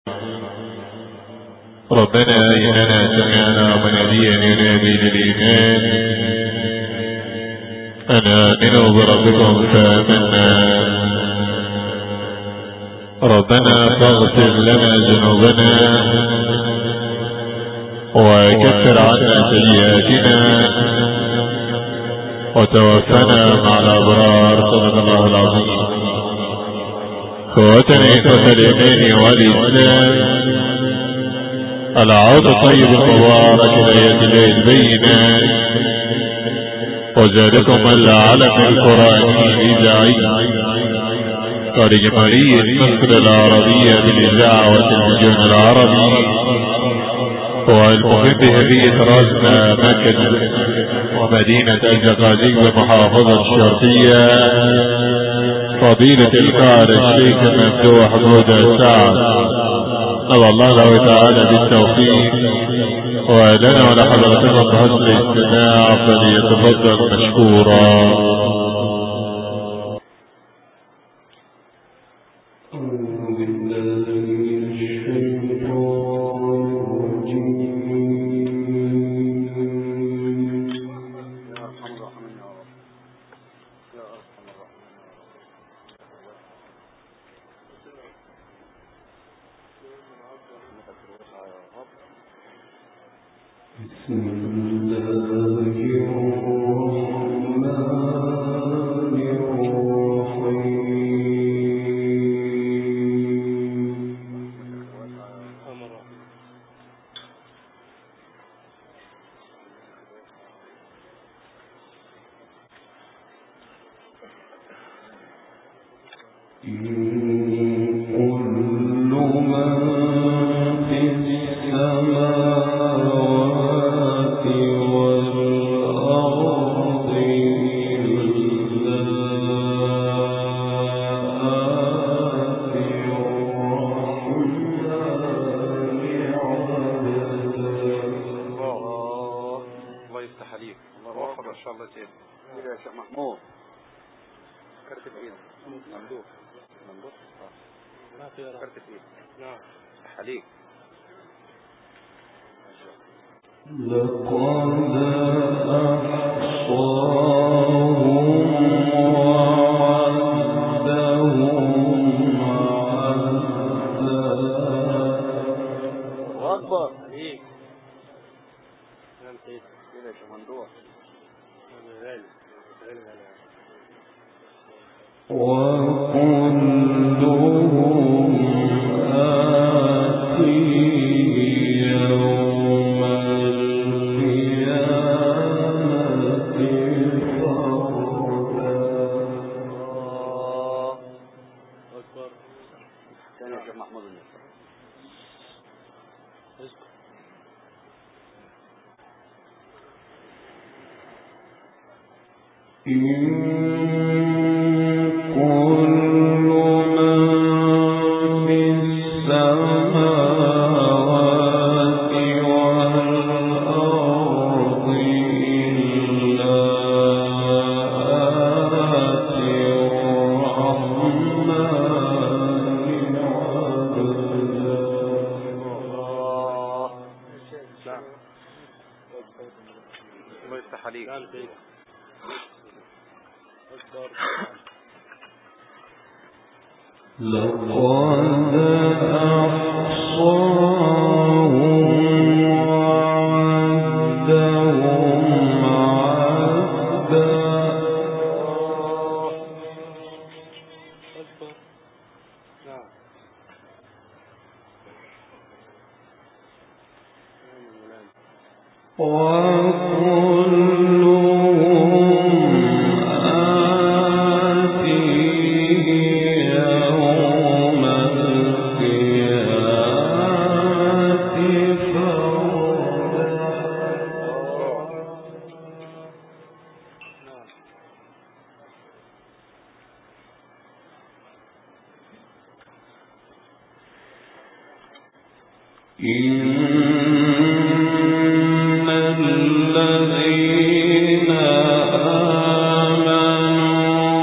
ربنا إننا سمعنا مناديا ينادي للإيمان أنا آمنوا بربكم فآمنا ربنا فاغفر لنا ذنوبنا وكفر عنا سيئاتنا وتوفنا مع الأبرار صدق الله العظيم قوتنا إخوة الإيمان والإسلام العود الطيب المبارك لآيات الله البينات وذلكم العلم القرآني الإذاعي ولجمهورية مصر العربية بالإذاعة والتلفزيون العربي والمهم بهدية راسنا مكة ومدينة الزقازيق بمحافظة الشرقية فضيلة القائد الشيخ ممدوح بودة سعد نبى الله له تعالى بالتوفيق ولنا ولحضرتكم بحسن الاستماع فليتفضل مشكورا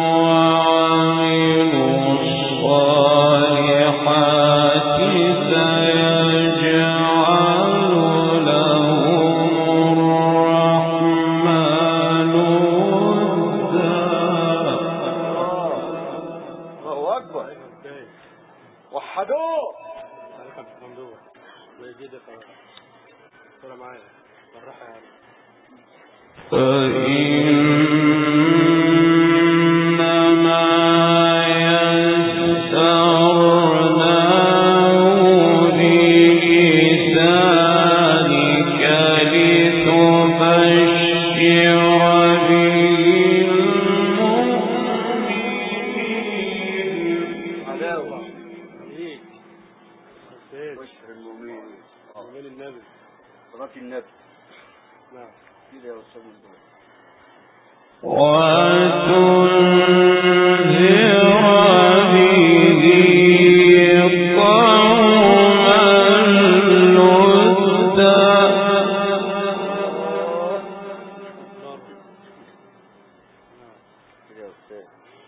الصالحات ممدوح الله يزيدك طلع معايا بالراحه يا عم عداوة عليك فين بشر المؤمنين وين النبي صلاة النبي نعم كده يا أستاذ ممدوح كده يا أستاذ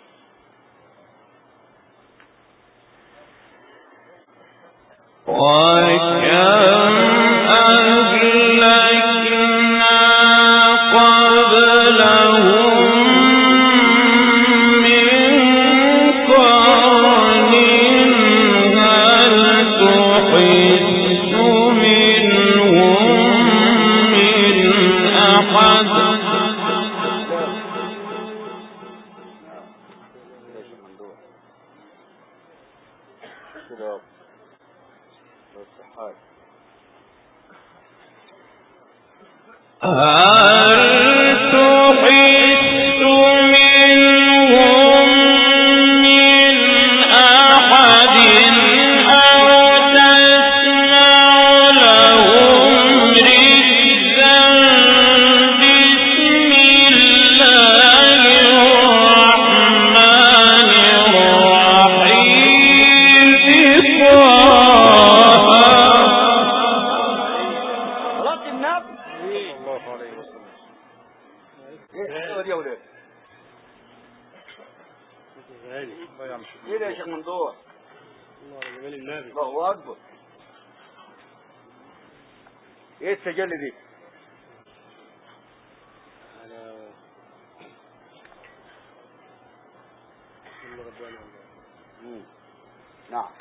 كده يا شيخ ممدوح كده يا أبو. بس حاج صلاة النبي صلى الله عليه وسلم ايه الحلوة دي يا ولاد غالي كده يا شيخ ممدوح الله على جمال النبي الله أكبر ايه السجل دي على الله ربنا الله مم. نعم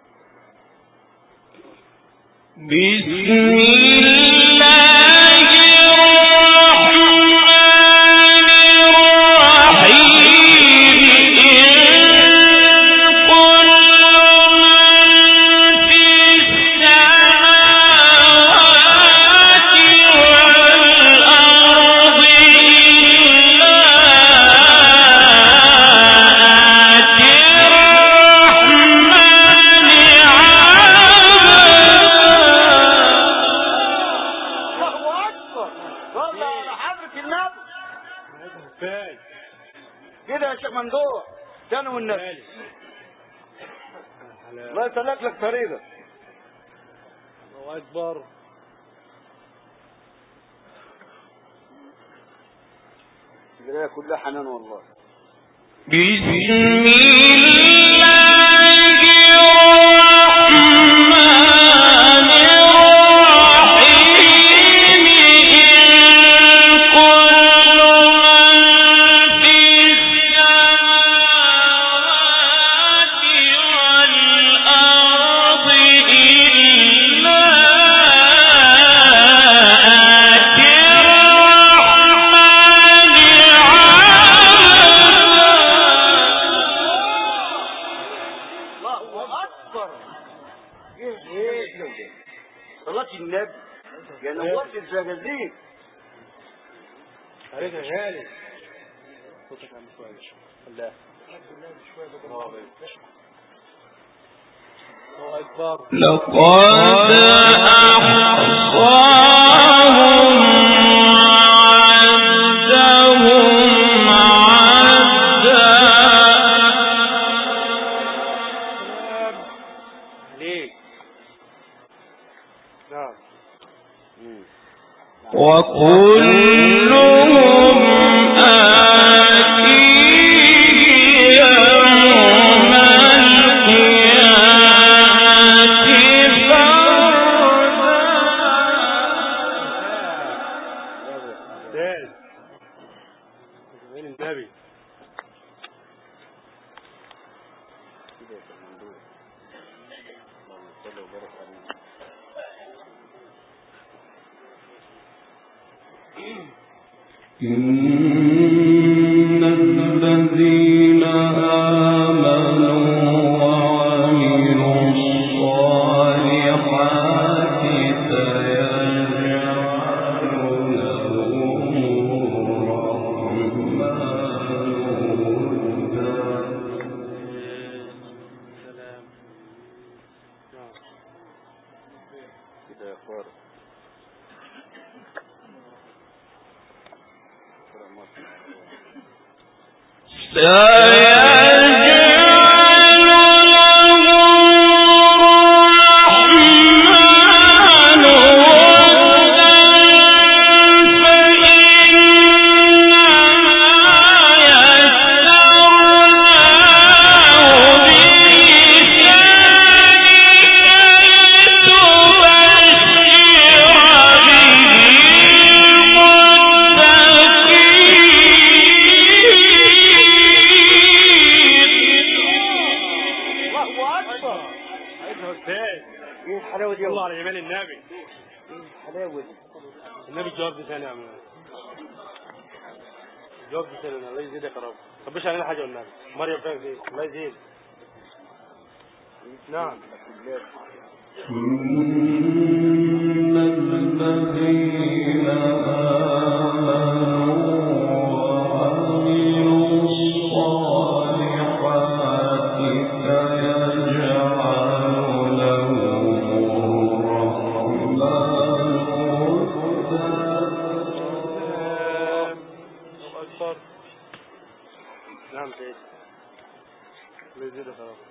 الله أكبر صلى على حضرة النبي فين كده يا شيخ ممدوح كانوا والنبي غالي على الله يسلك لك طريقك الله اكبر القراية كلها حنان والله الله أكبر ايه ايه ده؟ صلاة النبي يا نورت الزجاجيج عليك يا غالي صوتك عم شوية الله الله اكبر لقد أحصاهم وعدهم عدا عليك نعم وكلهم آتيه يوم القيامة فردا استاذ وين النبي إن الذين آمنوا وعملوا الصالحات سيجعل لهم الرحمن ودا سلام نعم كده يا فارس الله اكبر عايزها استاذ ايه الحلاوه دي الله على جمال النبي ايه الحلاوه دي النبي جواب دي ثاني يا عم جواب دي ثاني الله يزيدك يا رب طب مش علينا حاجه والنبي مريم فاهم ايه الله يزيد نعم إن الذين آمنوا وعملوا الصالحات سيجعل لهم الرحمن ودا سلام الله اكبر نعم سيدي الله يزيدك يا رب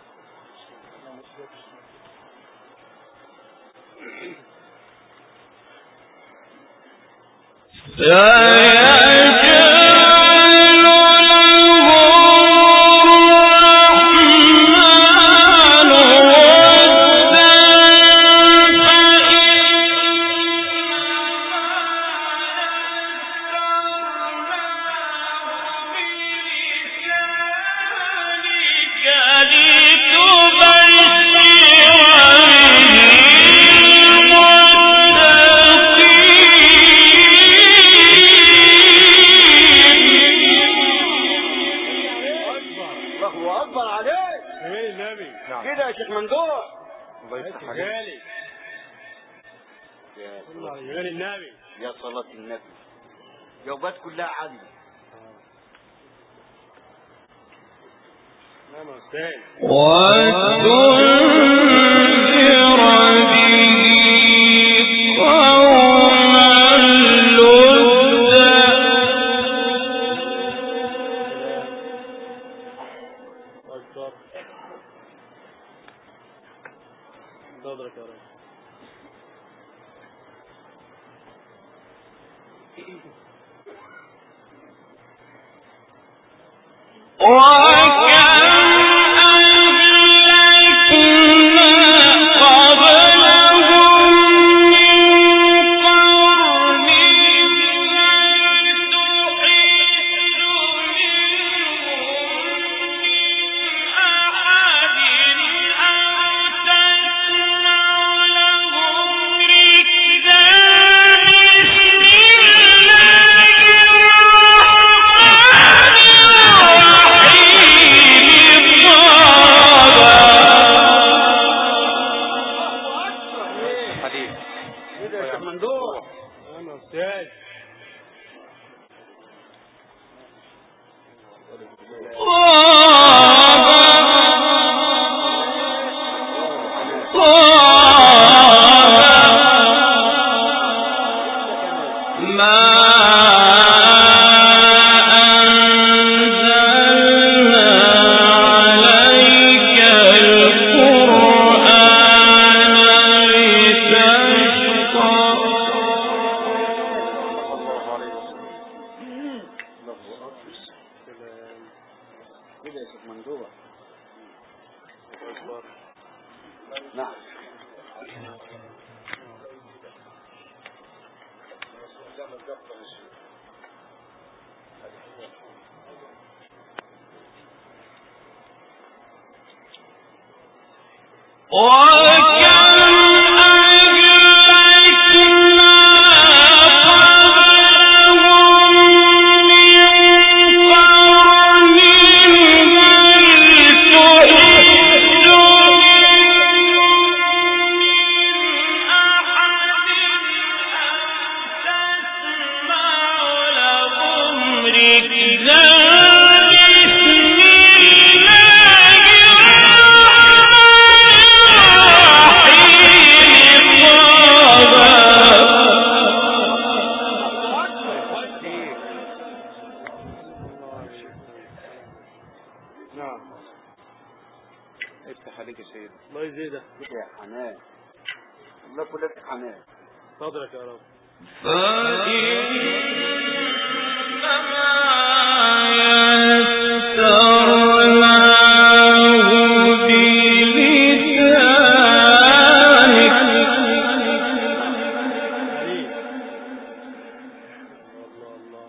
الله اكبر عليك جمال النبي كده يا شيخ ممدوح الله يفتح عليك غالي يا الله على جمال النبي يا صلاة النبي جوابات كلها عالية نعم يا استاذ وتنذر به قوما لدا اكبر صدرك يا رب حديث كده يا شيخ ممدوح نعم يا استاذ الله عليه وسلم الله أكبر كده يا شيخ ممدوح اكبر نعم وكم الله كلك حنان صدرك يا رب عليك الله الله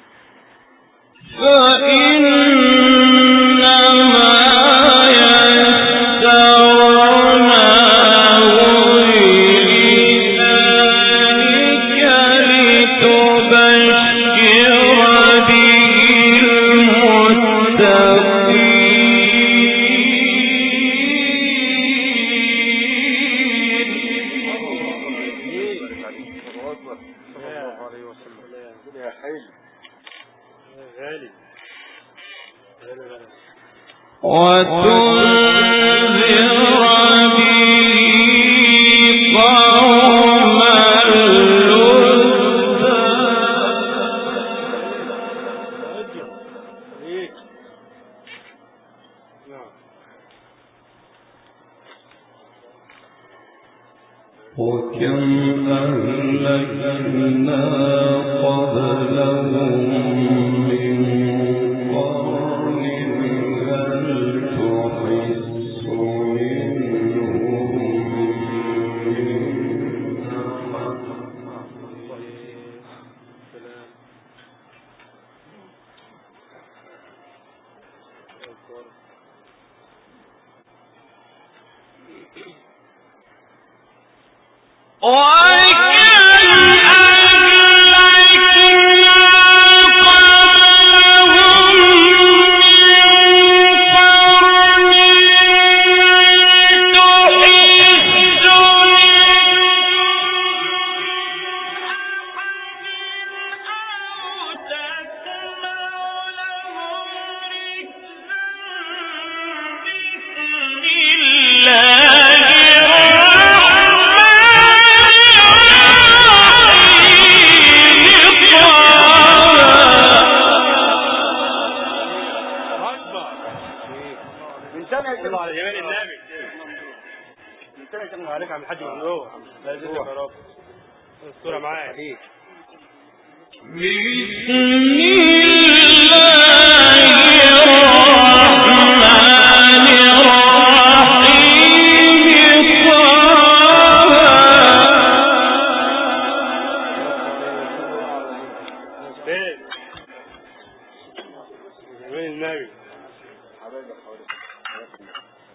الله أكبر صلى الله عليه وسلم يا حلو غالي غالي غالي عليك نعم وكم أهلكنا قبلهم من قرن هل تحس منهم من أحد سلام أكبر أكبر من سنة يا الله على جماعة جمال النبي من سنة يا جماعة عليك عم الحاج ممدوح لا يزيدك يا رب الصورة معاك عليك فين جمال النبي حبايبك حواليك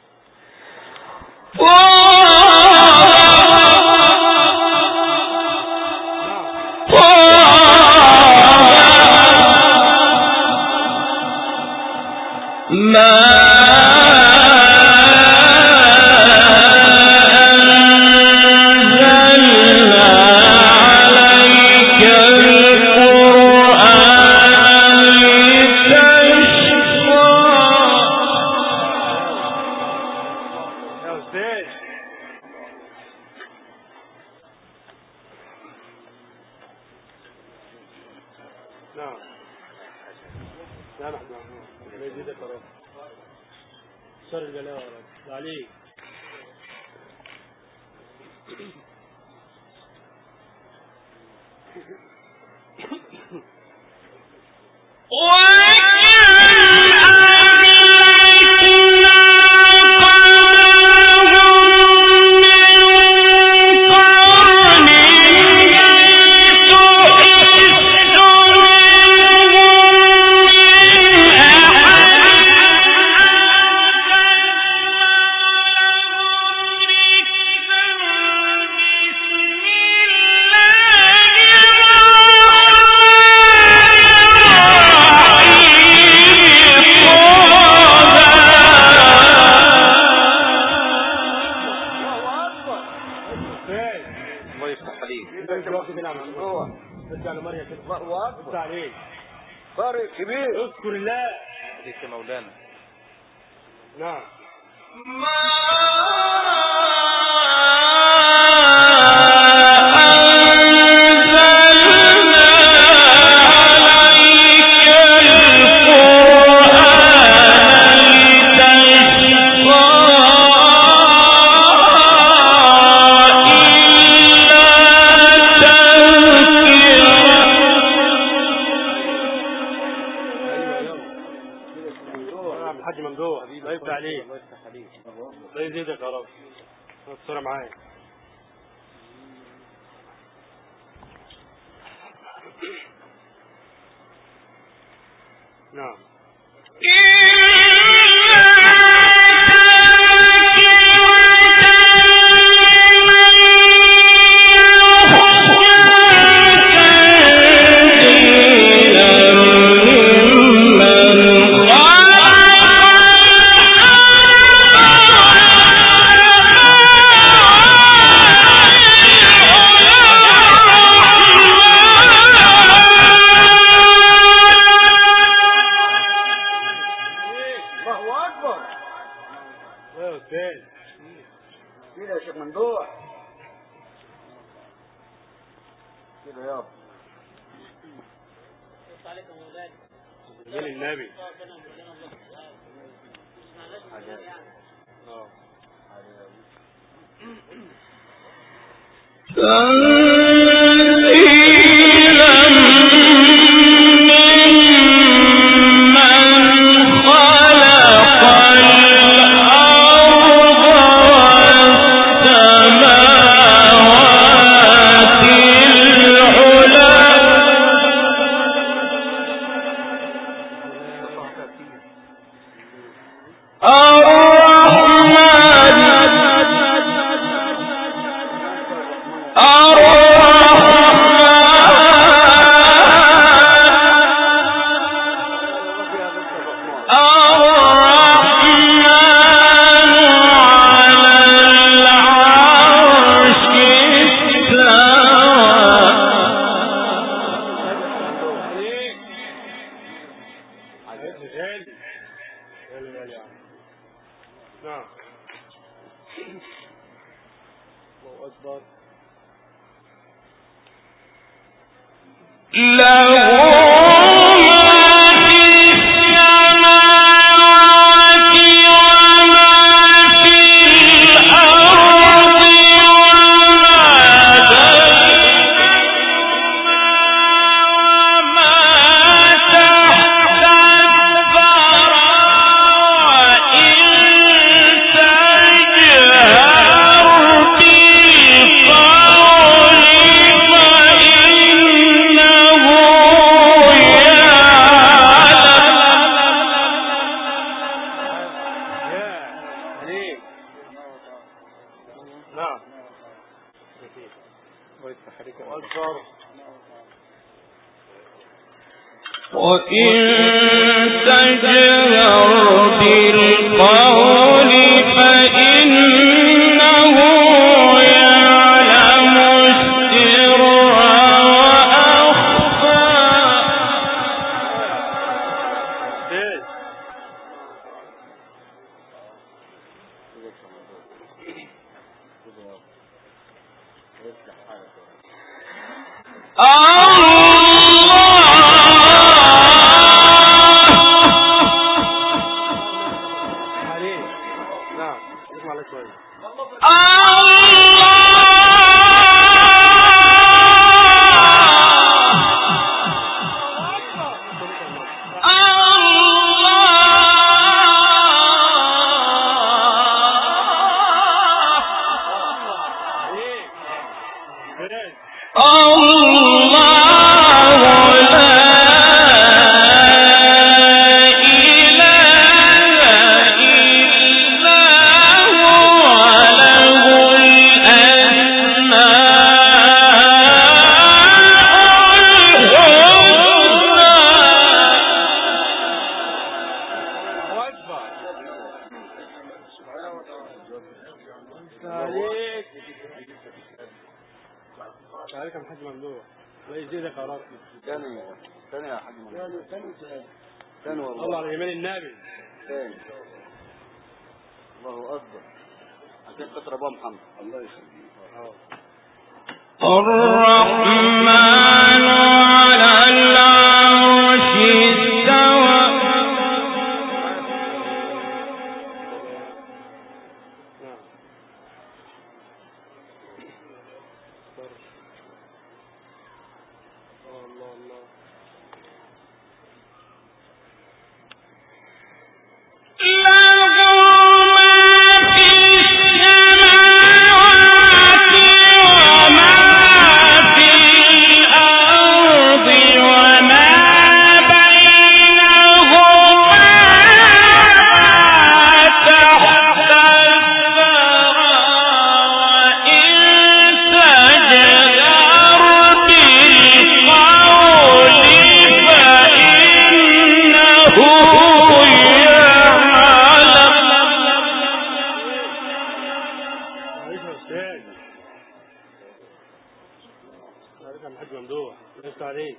يا أستاذ نعم نعم أحمد محمود لا يزيدك يا رب شر البلاء يا رب عليك أستاذ الله يفتح عليك انت مش واقف هنا يا عم محمود. هو ارجع لمريم كده الله بص أكبر عليك فارق كبير اذكر الله عليك يا مولانا نعم إلا الله يفتح عليك الله يزيدك يا رب الصورة معايا نعم الله اكبر يا استاذ كده يا شيخ ممدوح كده يابا جمال النبي اه غالي غالي غالي يا عم نعم الله أكبر يا عليك نعم الله يفتح عليك أكبر وإن تجهر بالقول فإنه يعلم السر وأخفى استاذ عليك نعم اسمع لك شوية عليك استاذ الله أكبر عليك عليك يا محاج ممدوح الله يزيدك يا رب تاني تاني يا حاج ممدوح تاني الله والله على جمال النبي تاني الله اكبر عشان خاطر ابو محمد الله يخليك اه الرحمن على العرش استوى نعم الله الله له كان حد ممدوح ليس عليك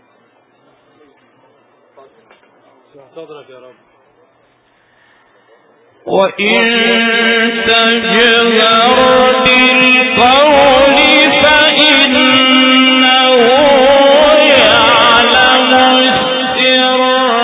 صدرك يا رب وإن تجهر بالقول فإنه يعلم السر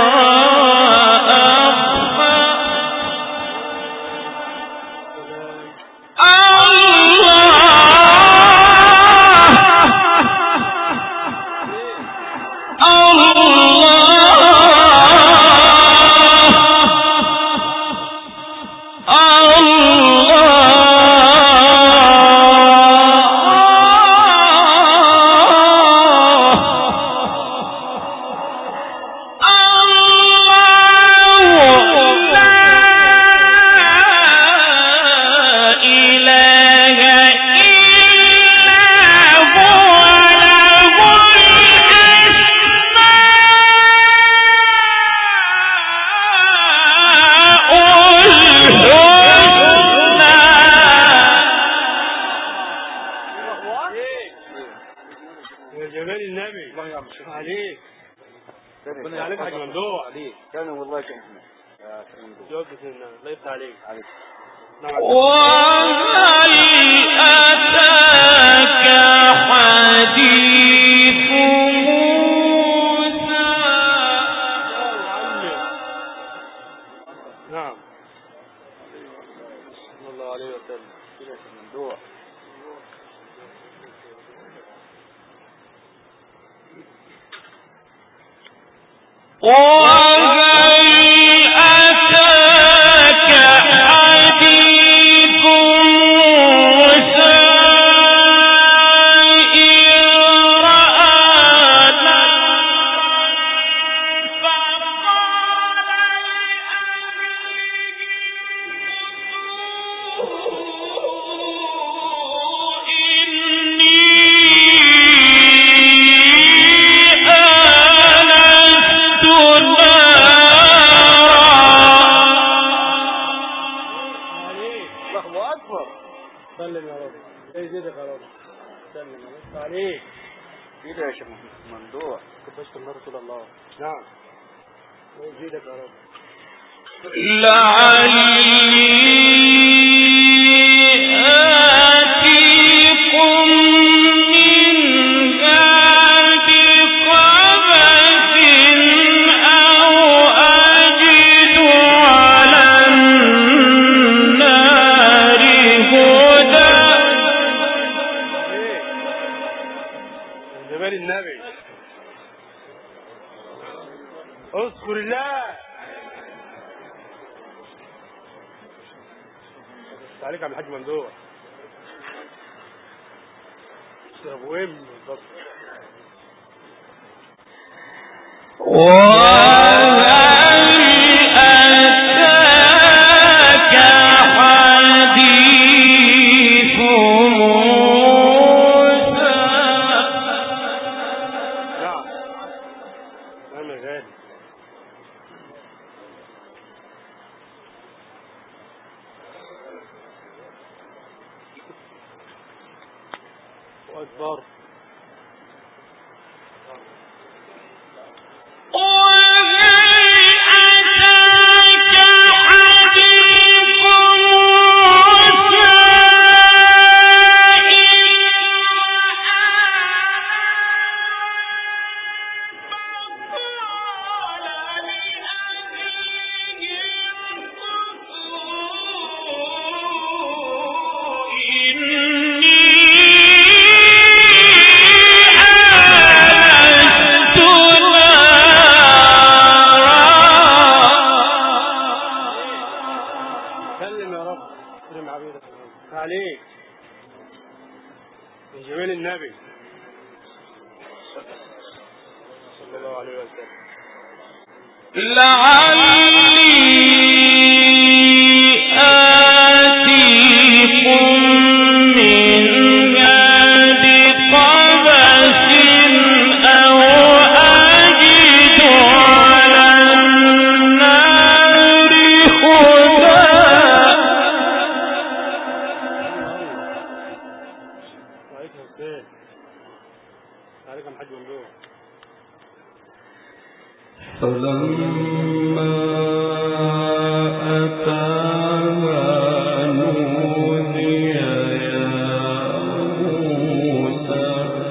يا جمال النبي الله يعمل شيخ عليك تاني ربنا عليك حاج ممدوح عليك تاني والله كان هنا يا سيدي ممدوح جاوب بسم الله الله يفتح عليك عليك نعم وهل أتاك حديث موسى نعم صلى الله عليه وسلم كده يا سيدي ممدوح وهل أتاك حديث موسى إذ رأى عليك الله اكبر سلم يا رب ايه زيدك يا رب سلم الله يفتح عليك كده يا شيخ ممدوح كنت بشكر الله رسول الله نعم ايه زيدك يا رب لعلي آتيكم منها بقبس أو أجد على النار هدى ايه جمال النبي اذكر الله عليك يا عم الحاج ممدوح يا ابو ام بالظبط وهل أتاك حديث موسى نعم نعم يا غالي واكبر سلم يا رب سلم عبيدك عليك من جمال النبي صلى الله عليه وسلم لعلي آتيكم منها بقبس أو أجد على النار هدى عليك يا استاذ عليكم حاج ممدوح فلما أتاها نودي يا موسى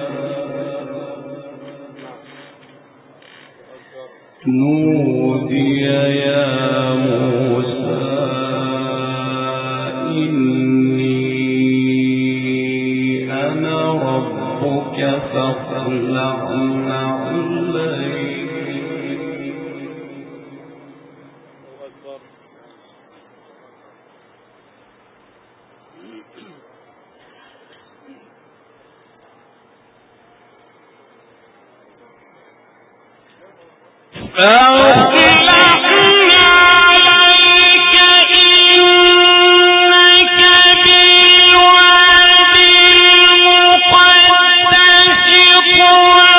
نودي يا موسى إني أنا ربك فاخلع عليك الله أكبر فأطلعنا عليك إنك بالوادي المقدس طوى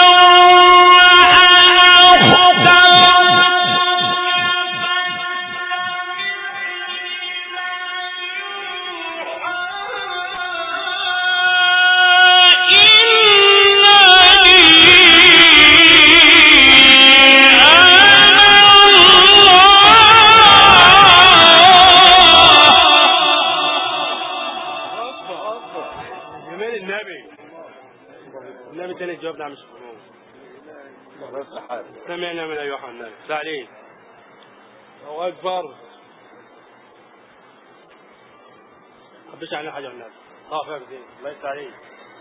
جمال النبي النبي تاني جاوبنا عم شكرون بس حال سمعنا من أيها النبي سعلين الله أكبر حبيش علينا حاجة النبي طاف يا زين الله يفتح عليك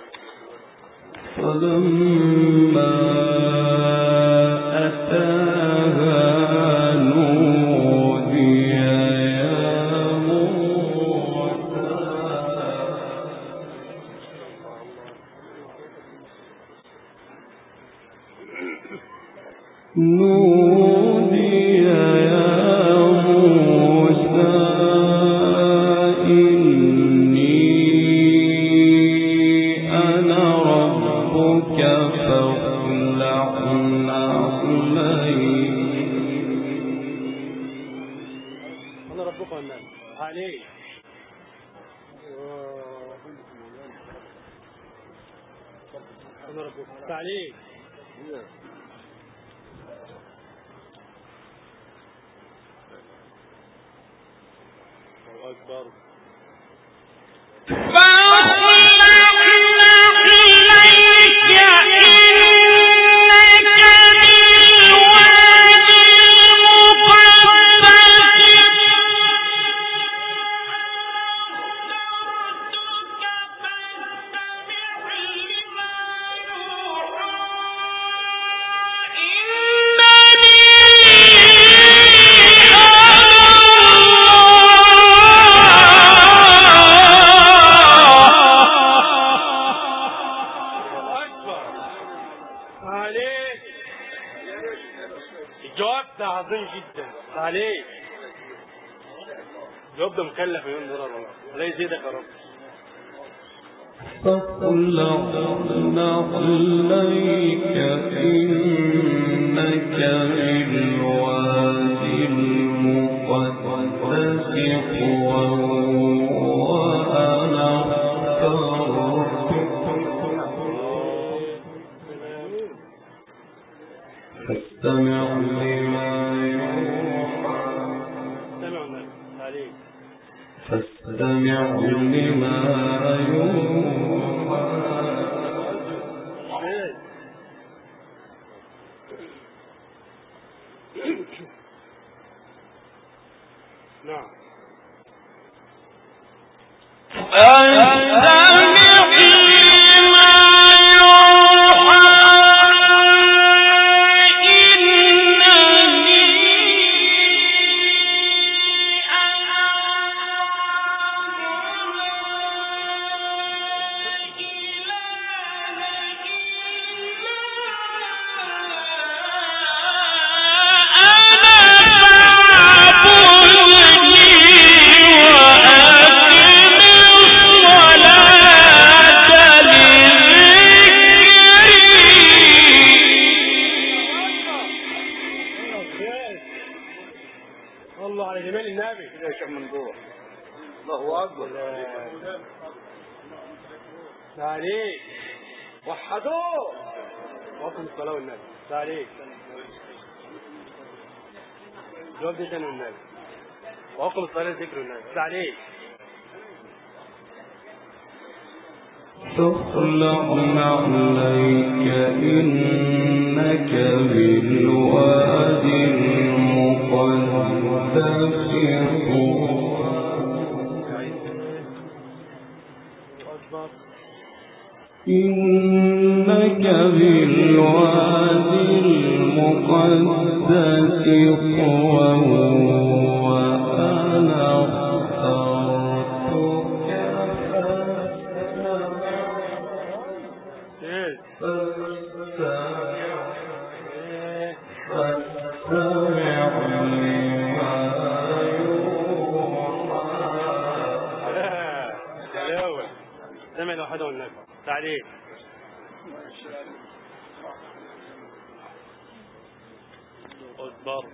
فلما أتاها نودي يا موسى نودي يا موسى إني أنا ربك فاخلع عليك أنا ربكم النبي عليك أنا ربكم تعليق الله أكبر الله أكبر عليك الجواب ده عظيم جدا عليك الجواب ده مكلف مليون دولار والله الله يزيدك يا رب فاخلعنا عليك إنك بالوادي المقدس طوى وأنا اخترتك فاستمع لما يوحى سمعوا النبي عليك فاستمع لما يوحى إيه؟ نعم الله على جمال النبي يا شيخ ممدوح الله اكبر عليك وحدوه وقم الصلاة والنبي تعليق جواب دي تاني والنبي وقم الصلاة ذكر النبي تعليق تخلع عليك إنك بالواد المقدس طوى أكبر إنك بالواد المقدس طوى وأنا اخترتك ايه فاستمع ايه فاستمع لما يوحى حلاوة سمع الوحدة والنبي تعليق اصبر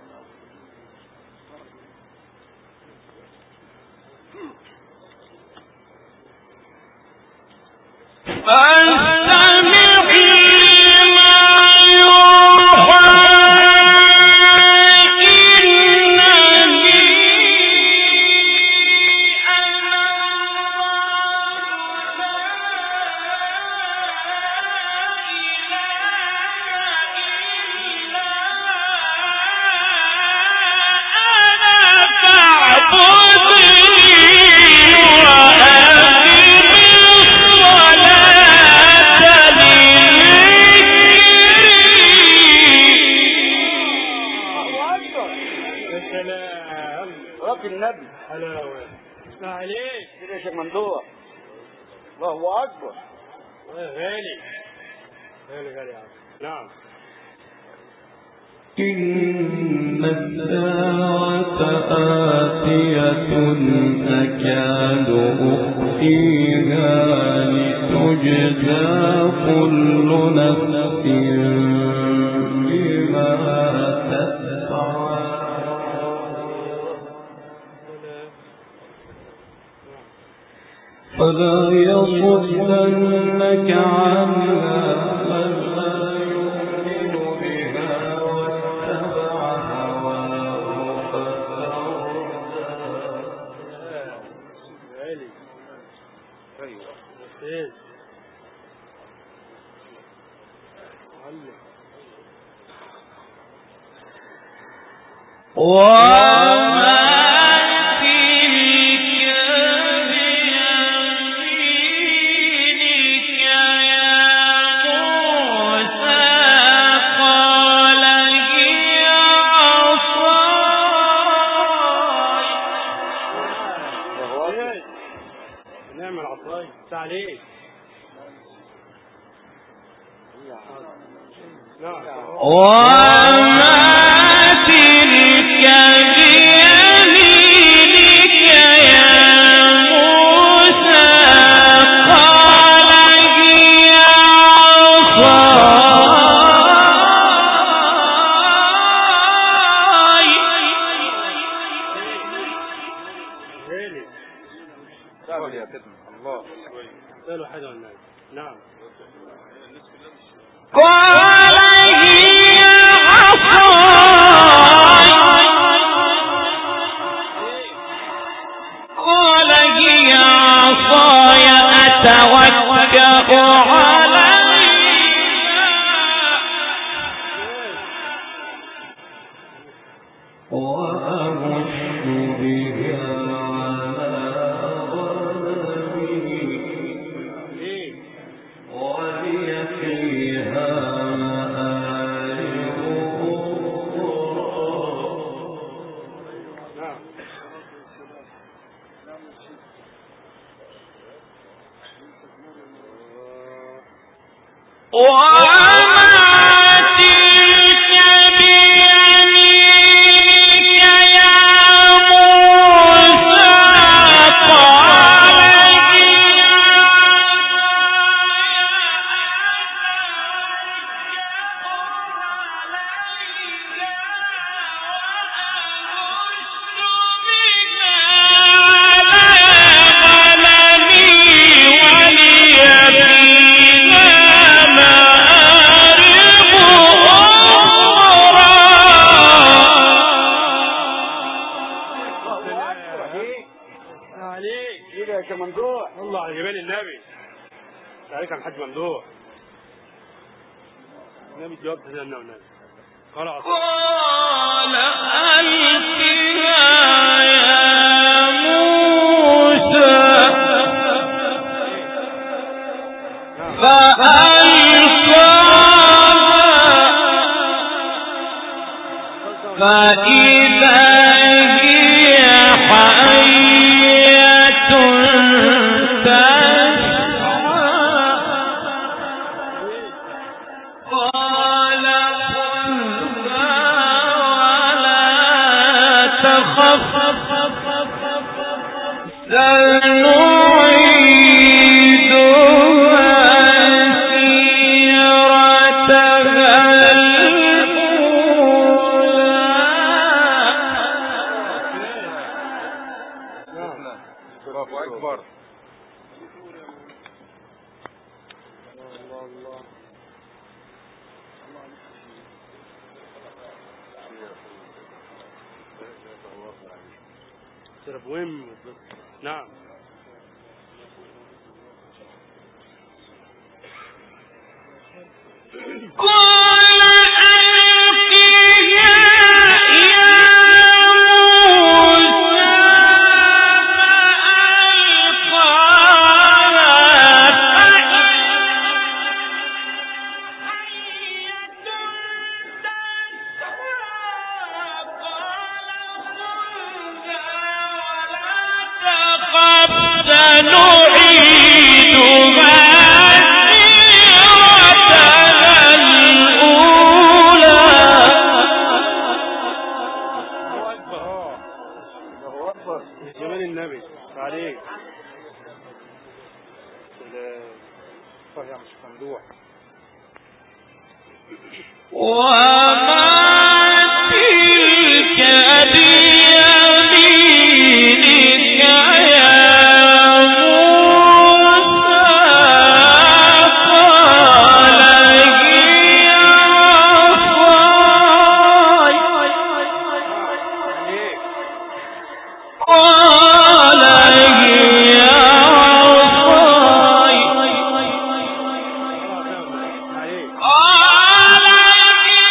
يا سلام رب النبي حلاوة تعليق كده يا شيخ ممدوح الله اكبر غالي غالي غالي يا عم نعم إن الساعة آتية أكاد أخفيها لتجزى كل نفس بما تسعى فلا يصدنك عنها من لا يؤمن بها واتبع هواه فتردى غالي ايوه ممتاز معلم الله اكبر نعم العصاية تعليق نعم غالي تعمل يا كده الله سألوا حدا والنبي نعم وأمش بها على غنمي ليه ولي فيها مآرب أخرى نعم ولي فيها عليك يا الحاج ممدوح نبي الجواب تسألنا ونبي قال أصلا قال ألقها يا موسى فألقاها فإذا هي حية تسعى قال خذها ولا تخف سنعيدها سيرتها الأولى الله أكبر ترى وين بالضبط نعم قال ألقها يا موسى سنعيدها سيرتها الأولى الله أكبر جمال النبي عليك سلام صح يا مش ممدوح وما تلك بيمينك يا موسى قال هي عصاي قال هي عصاي عليك قال هي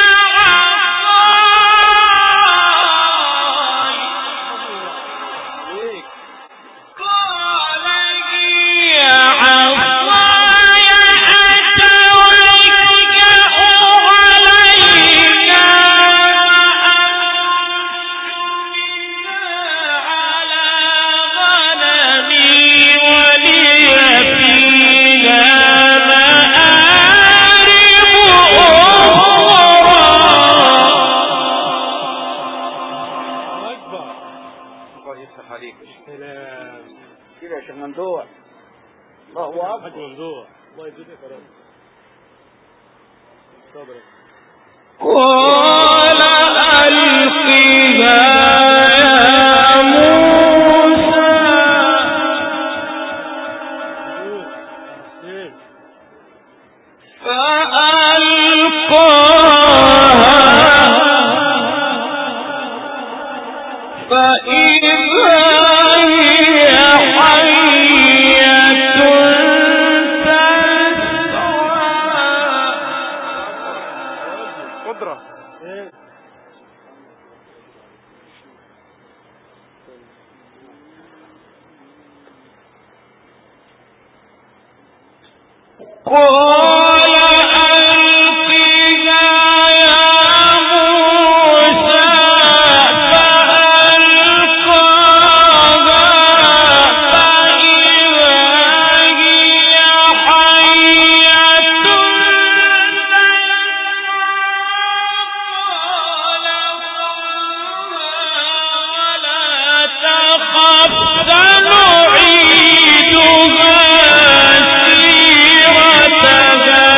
عصاي عليك قال هي عصاي أتوكأ عليها على غنمي ولي فيها مآرب أخرى أكبر الله يفتح عليك سلام كده يا شيخ ممدوح الله حاج أكبر ممدوح الله يزيدك كرم صبرك قال ألقها يا موسى سيف فألقاها فإذا هي حية تسعى قدرة سيف قال ألقها يا موسى فألقاها فإذا هي حية ولا تخف سنعيدها سيرتها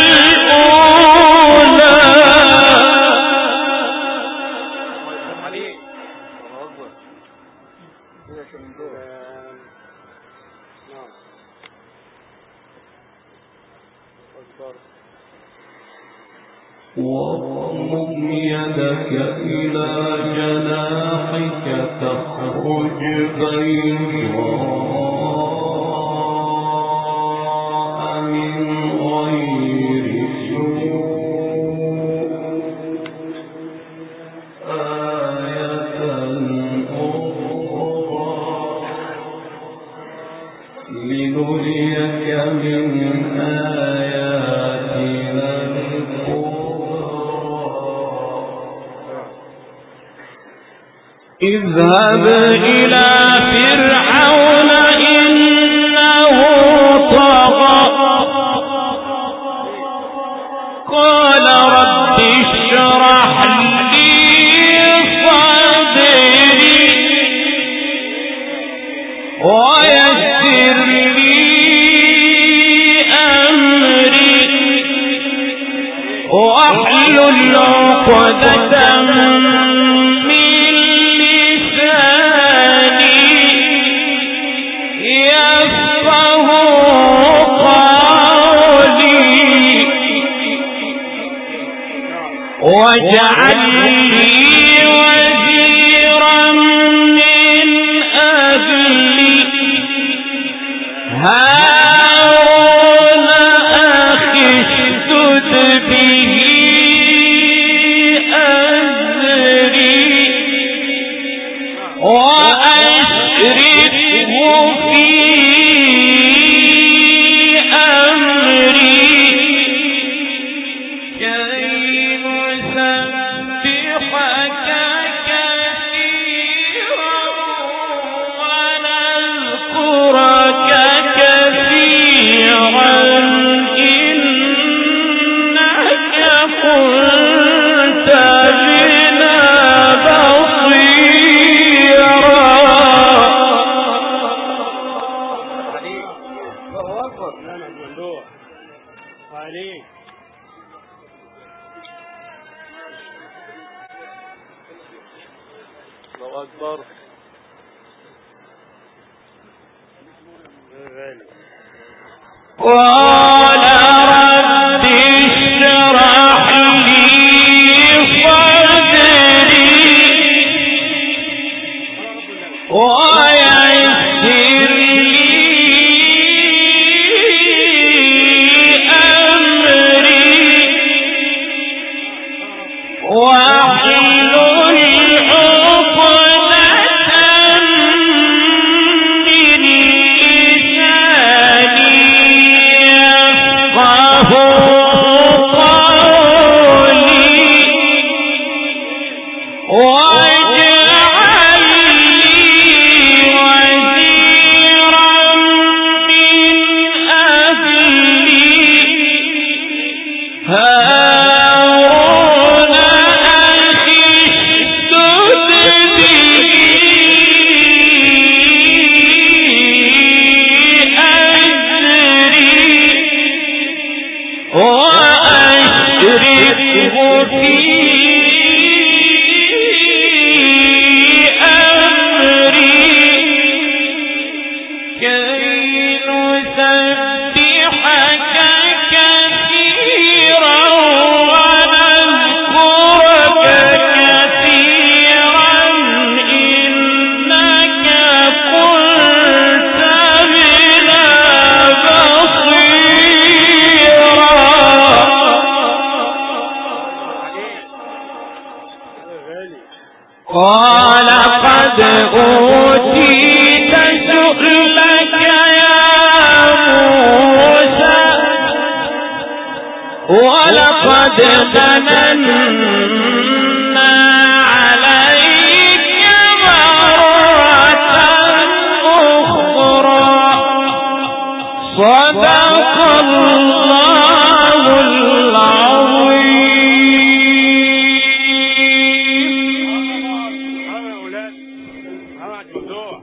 الأولى الله يفتح عليك الله أكبر كده يا شيخ ممدوح سلام نعم أكبر واضمم يدك إلى جناحك تخرج بيضاء اذهب إلى فرعون إنه طغى قال رب اشرح لي صدري ويسر لي أمري واحلل عقدة من لساني يفقه قولي واجعل لي وزيرا من أهلي هارون أخي اشدد به أزري وأشركه في أمري كي نسبحك كثيرا ونذكرك كثيرا إنك كنت بنا بصيرا الله أكبر نعم ممدوح عليك الله أكبر غالي قال رب اشرح لي صدري ويسر لي أمري واحلل عقدة من لساني يفقه قولي واجعل لي وزيرا من أهلي هارون أخي اشدد به أزري وأشركه في أمري كي نسبحك كثيرا ونذكرك كثيرا إنك كنت بنا بصيرا غالي قال قد أوتيت سؤلك يا موسى ولقد مننا عليك مرة أخرى صدق الله العظيم هذا يا أولاد هذا ممدوح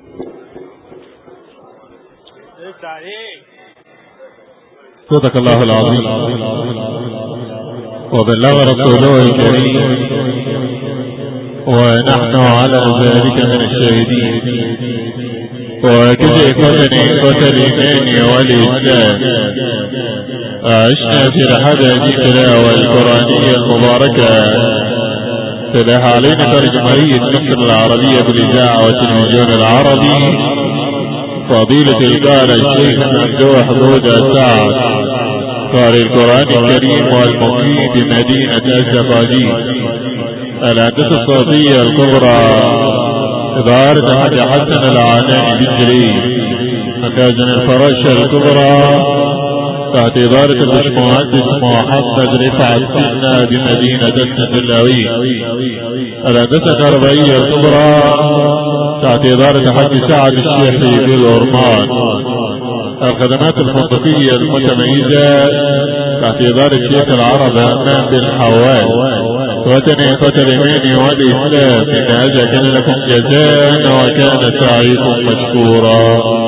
افتح عليك صدق الله العظيم وبلغ رسوله الكريم ونحن على ذلك من الشاهدين وكذا إخوتني إخوة الإيمان والإسلام عشنا في رحلة التلاوة القرآنية المباركة تلاها علينا ترجمهية مصر العربية بالإذاعة والتلفزيون العربي فضيلة القارئ الشيخ ممدوح بودة سعد قارئ القرآن الكريم والمقيم بمدينة الزقازيق الهندسة الصوتية الكبرى إدارة حاج حسن العناني بالجري مخازن الفراشة الكبرى تحت إدارة البشمهندس محمد رفعت سنة بمدينة السندلاوي الهندسة الكهربائية الكبرى تحت إدارة حج سعد الشيخي بالأرمان الخدمات الفندقية المتميزة تحت إدارة شيخ العرب أمام بن حوال وتني قتل اليمين والإسلام إن هذا كان لكم جزاء وكان سعيكم مشكورا